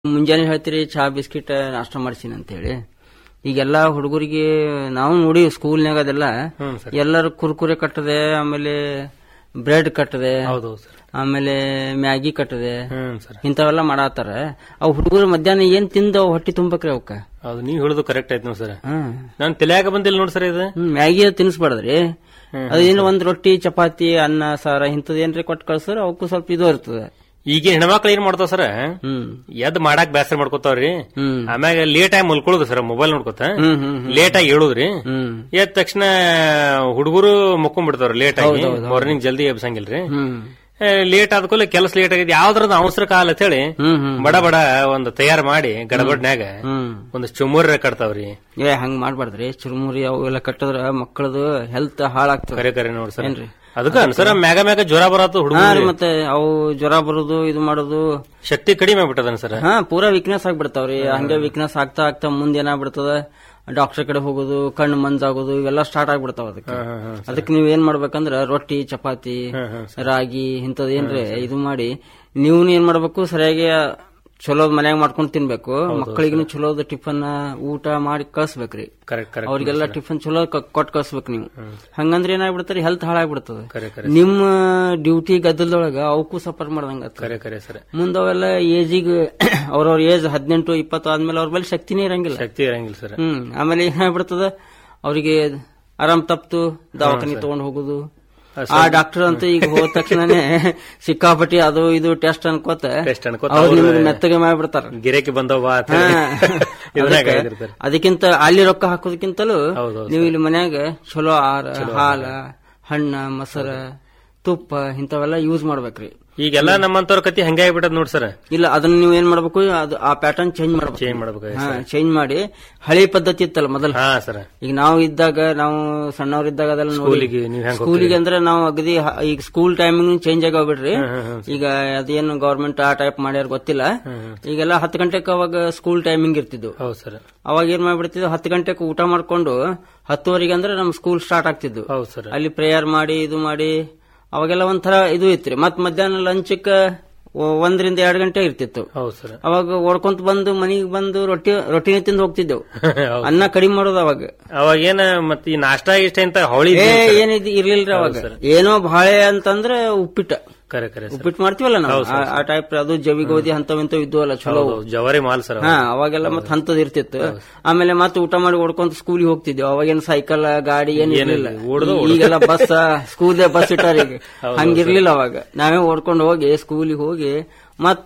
ಮುಂಜಾನೆ ಹೇಳ್ತೀರಿ ಚಹಾ ಬಿಸ್ಕಿಟ್ ನಾಷ್ಟ ಮಾಡ್ಸೀನಿ ಅಂತ ಹೇಳಿ ಈಗೆಲ್ಲ ಹುಡುಗರಿಗೆ ನಾವು ನೋಡಿ ಸ್ಕೂಲ್ನಾಗ ಅದೆಲ್ಲ ಹ್ಮ್ ಸರ್ ಎಲ್ಲರೂ ಕುರ್ಕುರೆ ಕಟ್ಟದೆ ಆಮೇಲೆ ಬ್ರೆಡ್ ಕಟ್ಟದೆ ಹೌದು ಸರ್ ಆಮೇಲೆ ಮ್ಯಾಗಿ ಕಟ್ಟದೆ ಹ್ಮ್ ಸರ್ ಇಂಥವೆಲ್ಲ ಮಾಡಾತಾರ ಅವು ಹುಡುಗರು ಮಧ್ಯಾಹ್ನ ಏನ್ ತಿಂದ ಅವು ಹೊಟ್ಟಿ ತುಂಬಕ್ರಿ ಅವಕ್ಕ ಹೌದು ನೀವ್ ಹೇಳುದು ಕರೆಕ್ಟ್ ಆಯ್ತು ನೋಡಿ ಸರ್ ಹ್ಮ್ ನಾನ್ ತಲೆಯಾಗ ಬಂದಿಲ್ಲ ನೋಡಿ ಸರ್ ಇದು ಹ್ಮ್, ಮ್ಯಾಗಿ ತಿನ್ಸ್ಬಾರ್ದ್ರಿ ಅದೇನು ಒಂದ್ ರೊಟ್ಟಿ ಚಪಾತಿ ಅನ್ನ ಸಾರ ಇಂಥದ್ ಏನ್ರಿ ಕೊಟ್ಟು ಕಳ್ಸಿದ್ರ ಅವಕ್ಕೂ ಸ್ವಲ್ಪ ಇದು ಇರ್ತದೆ ಈಗ ಹೆಣ್ಮಕ್ಳು ಏನ್ ಮಾಡ್ತಾವ ಸರ್ ಹ್ಮ್ ಎದ್ ಮಾಡಾಕ್ ಬ್ಯಾಸರ ಮಾಡ್ಕೋತಾವ್ರಿ ಹ್ಮ್ ಆಮ್ಯಾಗ ಲೇಟ್ ಆಗಿ ಮಲ್ಕೊಳ್ಳೋದು ಸರ್ ಮೊಬೈಲ್ ನೋಡ್ಕೊತ ಹ್ಮ್ ಹ್ಮ್ ಲೇಟ್ ಆಗಿ ಹೇಳುದ್ರಿ ಹ್ಮ್ ಎದ್ದ ತಕ್ಷಣ ಹುಡುಗರು ಮುಕ್ಕೊಂಡ್ಬಿಡ್ತಾವ್ರಿ ಲೇಟ್ ಆಗಿ ಮಾರ್ನಿಂಗ್ ಜಲ್ದಿ ಎಬ್ಸಂಗಿಲ್ರಿ ಹ್ಮ್ ಲೇಟ್ ಆದ್ಕೂಲೆ ಕೆಲಸ ಲೇಟ್ ಆಗಿದೆ ಯಾವ್ದ್ರದ ಅವಸರ ಕಾಲ ಅಂತ ಹೇಳಿ ಹ್ಮ್ ಹ್ಮ್ ಬಡ ಬಡ ಒಂದು ತಯಾರು ಮಾಡಿ ಗಡಬಡ್ನ್ಯಾಗ ಹ್ಮ್ ಒಂದು ಚುಮ್ಮುರ ಕಟ್ತಾವ್ರಿ ಏ ಹಂಗ್ ಮಾಡ್ಬಾರ್ದ್ರಿ ಚುರುಮುರಿ ಅವೆಲ್ಲ ಕಟ್ಟಿದ್ರ ಮಕ್ಕಳದು ಹೆಲ್ತ್ ಹಾಳಾಗ್ತದೆ ಕರೆ ಕರೆ ನೋಡ್ ಸರ್ ಏನ್ರಿ? ಅದಕ್ಕ ಅನ್ಸರ ಮ್ಯಾಗ ಮ್ಯಾಗ ಜ್ವರ ಬರತ್ತು ಹಾ ಹುಡುಗ ರೀ ಮತ್ತೆ ಅವು ಜ್ವರ ಬರುದು ಇದು ಮಾಡೋದು ಶಕ್ತಿ ಕಡಿಮೆ ಆಗ್ಬಿಟ್ಟದನ್ ಸರ್ ಹಾ ಪೂರಾ ವೀಕ್ನೆಸ್ ಆಗ್ಬಿಡ್ತಾವ್ರಿ ಹಂಗೆ ವೀಕ್ನೆಸ್ ಆಗ್ತಾ ಆಗ್ತಾ ಮುಂದೆ ಏನಾಗ್ಬಿಡ್ತದ ಡಾಕ್ಟರ್ ಕಡೆ ಹೋಗೋದು ಕಣ್ಣು ಮಂಜಾಗೋದು ಇವೆಲ್ಲ ಸ್ಟಾರ್ಟ್ ಆಗ್ಬಿಡ್ತಾವ ಅದಕ್ಕೆ ಅದಕ್ಕೆ ನೀವ್ ಏನ್ ಮಾಡ್ಬೇಕಂದ್ರ ರೊಟ್ಟಿ ಚಪಾತಿ ರಾಗಿ ಇಂಥದ್ ಏನ್ರಿ ಇದು ಮಾಡಿ ನೀವು ಏನ್ ಮಾಡ್ಬೇಕು ಸರಿಯಾಗಿ ಚಲೋದ್ ಮನ್ಯಾಗ ಮಾಡ್ಕೊಂಡ್ ತಿನ್ಬೇಕು ಮಕ್ಕಳಿಗೂ ಚಲೋದ್ ಟಿಫನ್ ಊಟ ಮಾಡಿ ಕಳ್ಸ್ಬೇಕ್ರಿ ಕರೆಕ್ಟ್ ಕರೆಕ್ಟ್ ಅವ್ರಿಗೆಲ್ಲ ಟಿಫನ್ ಚಲೋ ಕೊಟ್ಟು ಕಳ್ಸ್ಬೇಕು ನೀವು ಹಂಗಂದ್ರೆ ಏನಾಗ್ಬಿಡ್ತಾರೆ ಹೆಲ್ತ್ ಹಾಳಾಗ್ಬಿಡ್ತದೆ ಕರೆ ಕರೆ ನಿಮ್ಮ ಡ್ಯೂಟಿ ಗದ್ದಲದೊಳಗ ಅವಕ್ಕೂ ಸಫರ್ ಮಾಡ್ದಂಗ ಕರೆ ಕರೆ ಸರ್ ಮುಂದ ಅವೆಲ್ಲ ಏಜಿಗೆ ಅವ್ರವ್ರ ಏಜ್ ಹದಿನೆಂಟು ಇಪ್ಪತ್ತು ಆದ್ಮೇಲೆ ಅವ್ರ ಮೇಲೆ ಶಕ್ತಿನೇ ಇರಂಗಿಲ್ಲ ಶಕ್ತಿ ಇರಂಗಿಲ್ಲ ಸರ್ ಹ್ಮ್ ಆಮೇಲೆ ಏನಾಗ್ಬಿಡ್ತದ ಅವರಿಗೆ ಆರಾಮ್ ತಪ್ತು ದವಾಖಾನಿ ತಗೊಂಡ್ ಹೋಗುದು ಆ ಡಾಕ್ಟರ್ ಅಂತೂ ಈಗ ಹೋದ ತಕ್ಷಣನೇ ಸಿಕ್ಕಾಪಟ್ಟಿ ಅದು ಇದು ಟೆಸ್ಟ್ ಅನ್ಕೋತ ಟೆಸ್ಟ್ ಅನ್ಕೋತ ಅವ್ರು ನಿಮ್ಗೆ ಮೆತ್ತಗೆ ಮಾಡ್ಬಿಡ್ತಾರ ಗಿರೇಕಿ ಬಂದವ ಬಾ ಅಂತ ಹಾ. ಇದ್ರಾಗ ಅದಕ್ಕೆ ಆಗಿರ್ತಾರೆ ಅದಕ್ಕಿಂತ ಅಲ್ಲಿ ರೊಕ್ಕ ಹಾಕೋದಕ್ಕಿಂತಲೂ ಹೌದು ನೀವು ಇಲ್ಲಿ ಮನ್ಯಾಗ ಚಲೋ ಆಹಾರ ಹಾಲ ಹಣ್ಣ ಮೊಸರ ತುಪ್ಪ ಇಂಥವೆಲ್ಲ ಯೂಸ್ ಮಾಡ್ಬೇಕ್ರಿ ಈಗೆಲ್ಲ ನಮ್ಮಂತವ್ರ ಕತಿ ಹಂಗೆ ಆಗ್ಬಿಟ್ಟದ್ ನೋಡ್ ಸರ್ ಇಲ್ಲ ಅದನ್ನ ನೀವು ಏನ್ ಮಾಡ್ಬೇಕು ಅದು ಆ ಪ್ಯಾಟರ್ನ್ ಚೇಂಜ್ ಮಾಡ್ಬೇಕು ಚೇಂಜ್ ಮಾಡ್ಬೇಕು ಹಾ ಚೇಂಜ್ ಮಾಡಿ ಹಳೆ ಪದ್ಧತಿ ಇತ್ತಲ್ಲ ಮೊದಲ ಹಾ ಸರ್ ಈಗ ನಾವು ಇದ್ದಾಗ ನಾವು ಸಣ್ಣವ್ರಿದ್ದಾಗ ಅದೆಲ್ಲ ನೋಡಿ ಸ್ಕೂಲಿಗೆ ನೀವ್ ಹೆಂಗ್ ಸ್ಕೂಲಿಗೆ ಅಂದ್ರೆ ನಾವು ಅಗದಿ ಹ- ಈಗ ಸ್ಕೂಲ್ ಟೈಮಿಂಗ್ ಚೇಂಜ್ ಆಗಿ ಹೋಗ್ಬಿಡ್ರಿ ಈಗ ಅದೇನು ಗವರ್ಮೆಂಟ್ ಆ ಟೈಪ್ ಮಾಡ್ಯಾರ ಗೊತ್ತಿಲ್ಲ ಈಗೆಲ್ಲ ಹತ್ತು ಗಂಟೆಗೆ ಅವಾಗ ಸ್ಕೂಲ್ ಟೈಮಿಂಗ್ ಇರ್ತಿದ್ವು ಹೌದು ಸರ್ ಅವಾಗ ಏನ್ ಮಾಡ್ಬಿಡ್ತಿದ್ವು ಹತ್ತು ಗಂಟೆಗೆ ಊಟ ಮಾಡ್ಕೊಂಡು ಹತ್ತುವರೆಗೆ ಅಂದ್ರೆ ನಮ್ ಸ್ಕೂಲ್ ಸ್ಟಾರ್ಟ್ ಆಗ್ತಿದ್ವು ಹೌದು ಸರ್ ಅಲ್ಲಿ ಪ್ರೇಯರ್ ಮಾಡಿ ಇದು ಮಾಡಿ ಅವಾಗೆಲ್ಲ ಒಂಥರ ಇದು ಇತ್ರಿ ಮತ್ ಮಧ್ಯಾಹ್ನ ಲಂಚಕ್ ಒಂದರಿಂದ ಎರಡು ಗಂಟೆ ಇರ್ತಿತ್ತು ಹೌದು ಸರ್ ಅವಾಗ ಓಡ್ಕೊಂತ ಬಂದು ಮನಿಗ್ ಬಂದು ರೊಟ್ಟಿ ರೊಟ್ಟಿನೇ ತಿಂದು ಹೋಗ್ತಿದ್ದೆವು ಹೌದು. ಅನ್ನ ಕಡಿಮೆ ಮಾಡೋದು ಅವಾಗ ಅವಾಗ ಏನ ಮತ್ ಈ ನಾಷ್ಟಾ ಇಷ್ಟ ಅಂತ ಹೊಳಿ ಏ ಏನಿದ್ ಇರ್ಲಿಲ್ರಿ ಅವಾಗ ಏನೋ ಬಾಳೆ ಅಂತಂದ್ರೆ ಉಪ್ಪಿಟ್ಟ ಕರೆ ಕರೆ ಸರ್ ಉಪ್ಪಿಟ್ಟು ಮಾಡ್ತೀವಲ್ಲ ನಾವು ಆ- ಆ ಟೈಪ್ ಅದು ಜವಿ ಗೋಧಿ ಅಂತವಿಂತವ್ ಇದ್ವಲ್ಲ ಚಲೋ ಹೌದು, ಜವಾರಿ ಮಾಲ್ ಸರ್ ಹಾ ಅವಾಗೆಲ್ಲ ಮತ್ ಹಂತದ್ ಇರ್ತಿತ್ತು ಆಮೇಲೆ ಮತ್ತೆ ಊಟ ಮಾಡಿ ಓಡ್ಕೊಂತ ಸ್ಕೂಲಿಗೆ ಹೋಗ್ತಿದ್ವಿ ಅವಾಗೇನ್ ಸೈಕಲ್ ಗಾಡಿ ಏನ್ ಇರ್ಲಿಲ್ಲ ಓಡ್ದು ಈ- ಈಗೆಲ್ಲ ಬಸ್ ಸ್ಕೂಲ್ ಬಸ್ ಇಟ್ಟಾರ ಈಗ ಹಂಗಿರ್ಲಿಲ್ಲ ಅವಾಗ ನಾವೇ ಓಡ್ಕೊಂಡು ಹೋಗಿ ಸ್ಕೂಲಿಗೆ ಹೋಗಿ ಮತ್ತ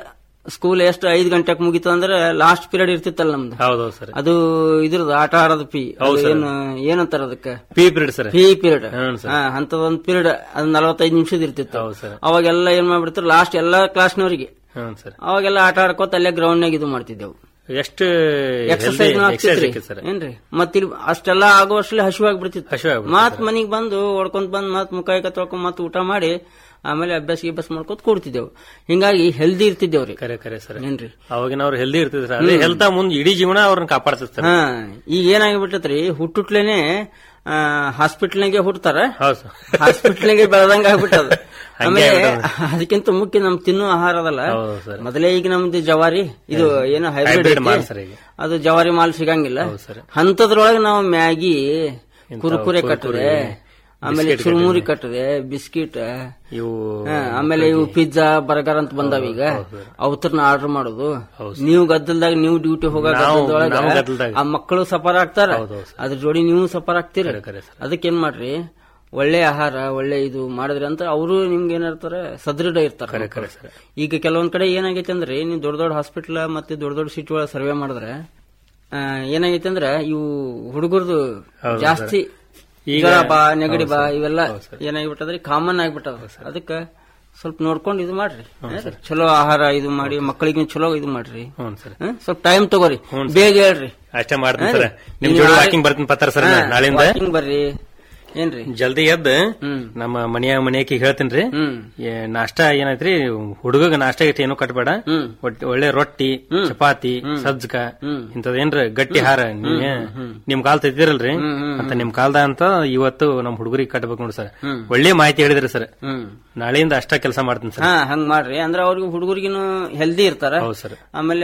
ಸ್ಕೂಲ್ ಎಷ್ಟು ಐದ್ ಗಂಟೆಗೆ ಮುಗೀತು ಅಂದ್ರೆ ಲಾಸ್ಟ್ ಪೀರಿಯಡ್ ಇರ್ತಿತ್ತಲ್ಲ ನಮ್ದು ಹೌದೌದು ಸರ್ ಅದು ಇದ್ರದ್ದು ಆಟ ಆಡೋದು ಪಿ ಅದು ಏನು ಏನಂತಾರ ಅದಕ್ಕೆ P period sir P period ಹ್ಮ್ ಸರ್ ಹಾ ಅಂತದೊಂದ್ ಪೀರಿಯಡ್ ಅದು ನಲವತ್ತೈದು ನಿಮಿಷದ ಇರ್ತಿತ್ತು ಹೌದು ಸರ್ ಅವಾಗೆಲ್ಲ ಏನ್ ಮಾಡ್ಬಿಡ್ತಾರೆ ಲಾಸ್ಟ್ ಎಲ್ಲಾ ಕ್ಲಾಸ್ನವರಿಗೆ ಹ್ಮ್ ಸರ್ ಅವಾಗೆಲ್ಲ ಆಟ ಆಡ್ಕೋತ ಅಲ್ಲೇ ಗ್ರೌಂಡ್ ನಾಗ ಇದು ಮಾಡ್ತಿದ್ದೆವು ಎಷ್ಟು ಎಕ್ಸರ್ಸೈಸ್ ಎಕ್ಸರ್ಸೈಸ್ ಸರ್ ಏನ್ರಿ ಮತ್ ಇಲ್ಲಿ ಅಷ್ಟೆಲ್ಲ ಆಗುವಷ್ಟಲ್ಲಿ ಹಸಿವಾಗ್ಬಿಡ್ತಿತ್ತು ಹಸಿವು ಆಗ್ಬಿಡುತ್ತೆ ಮತ್ ಮನಿಗ್ ಬಂದು ಓಡ್ಕೊಂತ ಬಂದ್ ಮತ್ ಮುಖ ಕೈ ತೊಳ್ಕೊಂಡ್ ಮತ್ ಊಟ ಮಾಡಿ ಆಮೇಲೆ ಅಭ್ಯಾಸ ಗಿಭ್ಯಾಸ ಮಾಡ್ಕೊತ ಕೂಡ್ತಿದ್ದೆವು ಹಿಂಗಾಗಿ ಹೆಲ್ದಿ ಇರ್ತಿದ್ದೇವ್ರಿ ಕರೆ ಕರೆ ಸರ್ ಏನ್ರಿ ಅವಾಗಿನವ್ರು ಹೆಲ್ದಿ ಇರ್ತಿದ್ರು ಅದೇ ಹೆಲ್ತ್ ಮುಂದ್ ಇಡೀ ಜೀವನ ಅವ್ರನ್ನ ಕಾಪಾಡ್ತಿರ್ತಾರೆ ಹಾ ಈಗ ಏನಾಗ್ಬಿಟ್ಟತ್ರಿ ಹುಟ್ಟುಟ್ಲೇನೆ ಹಾಸ್ಪಿಟಲ್ನಾಗೆ ಹುಟ್ತಾರ ಹೌದು ಸರ್ ಹಾಸ್ಪಿಟಲ್ಗೆ ಬೆಳೆದಂಗ ಆಗ್ಬಿಟ್ಟದ ಹಂಗೆ ಆಮೇಲೆ ಆಗ್ಬಿಟ್ಟದ. ಅದಕ್ಕಿಂತ ಮುಖ್ಯ ನಮ್ ತಿನ್ನೋ ಆಹಾರ ಅದಲ್ಲ ಹೌದು ಸರ್ ಮೊದಲೇ ಈಗ ನಮ್ದು ಜವಾರಿ ಇದು ಏನು ಹೈಬ್ರಿಡ್ ಹೈಬ್ರಿಡ್ ಮಾಲ್ ಸರ್ ಈಗ ಅದು ಜವಾರಿ ಮಾಲ್ ಸಿಗಂಗಿಲ್ಲ ಹೌದು ಸರ್ ಅಂತದ್ರೊಳಗೆ ನಾವು ಮ್ಯಾಗಿ ಕುರುಕುರೆ ಕಟ್ಟದೆ ಆಮೇಲೆ ಚುರುಮುರಿ ಕಟ್ಟದೆ ಬಿಸ್ಕಿಟ್ ಇವು ಆಮೇಲೆ ಇವು ಪಿಜ್ಜಾ ಬರ್ಗರ್ ಅಂತ ಬಂದಾವ ಈಗ ಅವತ್ರನ್ನ ಆರ್ಡರ್ ಮಾಡೋದು ನೀವು ಗದ್ದಲ್ದಾಗ ನೀವು ಡ್ಯೂಟಿ ಹೋಗೋ ನಾವು- ಗದ್ದಲ್ದೊಳಗ ನಾವು ಗದ್ದಲ್ದಾಗ. ಆ ಮಕ್ಕಳು ಸಫರ್ ಆಗ್ತಾರ ಹೌದು ಸರ್. ಅದ್ರ ಜೋಡಿ ನೀವು ಸಫರ್ ಆಗ್ತೀರ ಕರೆ ಕರೆ ಸರ್ ಅದಕ್ಕೇನ್ ಮಾಡ್ರಿ ಒಳ್ಳೆ ಆಹಾರ ಒಳ್ಳೆ ಇದು ಮಾಡಿದ್ರಿ ಅಂತ ಅವರು ನಿಮ್ಗೆ ಏನಿರ್ತಾರೆ ಸದೃಢ ಇರ್ತಾರೆ ಕರೆ ಕರೆ ಸರ್ ಈಗ ಕೆಲವೊಂದ್ ಕಡೆ ಏನಾಗೈತೆ ಅಂದ್ರೆ ನೀವು ದೊಡ್ಡ ದೊಡ್ಡ ಹಾಸ್ಪಿಟಲ್ ಮತ್ತೆ ದೊಡ್ಡ ದೊಡ್ಡ ಸಿಟಿ ಒಳಗೆ ಸರ್ವೆ ಮಾಡಿದ್ರೆ ಆ, ಏನಾಗೈತೆ ಅಂದ್ರೆ ಇವು ಹುಡುಗರದು ಹೌದು ಜಾಸ್ತಿ ಈಗ- ಜ್ವರ ಬಾ ನೆಗಡಿ ಬಾ ಇವೆಲ್ಲ ಏನಾಗ್ಬಿಟ್ಟದ್ರಿ ಕಾಮನ್ ಆಗ್ಬಿಟ್ಟದ ಅದಕ್ಕ ಸ್ವಲ್ಪ ನೋಡ್ಕೊಂಡು ಇದು ಮಾಡ್ರಿ ಚಲೋ ಆಹಾರ ಇದು ಮಾಡಿ ಮಕ್ಕಳಿಗೆ ಚಲೋ ಇದು ಮಾಡ್ರಿ ಹ್ಞೂ ಸರ್ ಹ? ಸ್ವಲ್ಪ ಟೈಮ್ ತಗೋರಿ ಬೇಗ ಹೇಳ್ರಿ ಅಷ್ಟೇ ಮಾಡ್ತೀನಿ ಸರ್ ನಿಮ್ ಜೋಡಿ ವಾಕಿಂಗ್ ಬರ್ತೀನಿ ಪತ್ತಾರ ಸರ್ ನಾ ನಾಳಿಂದ ವಾಕಿಂಗ್ ಬರ್ರಿ ಏನ್ರಿ ಜಲ್ದಿ ಎದ್ದು ಹ್ಮ್ ನಮ್ಮ ಮನೆಯ ಮನೆಯಕ್ಕೆ ಹೇಳ್ತೀನಿ ಹ್ಮ್ ನಾಷ್ಟ ಏನೈತ್ರಿ ಹುಡುಗಗ ನಾಷ್ಟ ಇಟ್ಟು ಏನೂ ಕಟ್ಬೇಡ ಹ್ಮ್ ಒಟ್- ಒಳ್ಳೆ ರೊಟ್ಟಿ ಚಪಾತಿ ಸಜ್ಜಕ ಹ್ಮ್. ಇಂಥದೇನ್ರ ಗಟ್ಟಿ ಹಾರ ನೀವೇ ನಿಮ್ ಕಾಲ್ ತೆಗ್ದಿರಲ್ರಿ ಅಂತ ನಿಮ್ ಕಾಲ್ದ ಅಂತ ಇವತ್ತು ನಮ್ ಹುಡುಗರಿಗೆ ಕಟ್ಬೇಕು ನೋಡಿ ಸರ್ ಹ್ಮ್. ಒಳ್ಳೆ ಮಾಹಿತಿ ಹೇಳಿದ್ರಿ ಸರ್ ಹ್ಮ್ ನಾಳೆಯಿಂದ ಅಷ್ಟ ಕೆಲಸ ಮಾಡ್ತೀನಿ ಸರ್ ಹಾ ಹಂಗ್ ಮಾಡ್ರಿ ಅಂದ್ರೆ ಅವ್ರಿಗೆ ಹುಡುಗರಿಗಿನು ಹೆಲ್ದಿ ಇರ್ತಾರ ಹೌದು ಸರ್ ಆಮೇಲೆ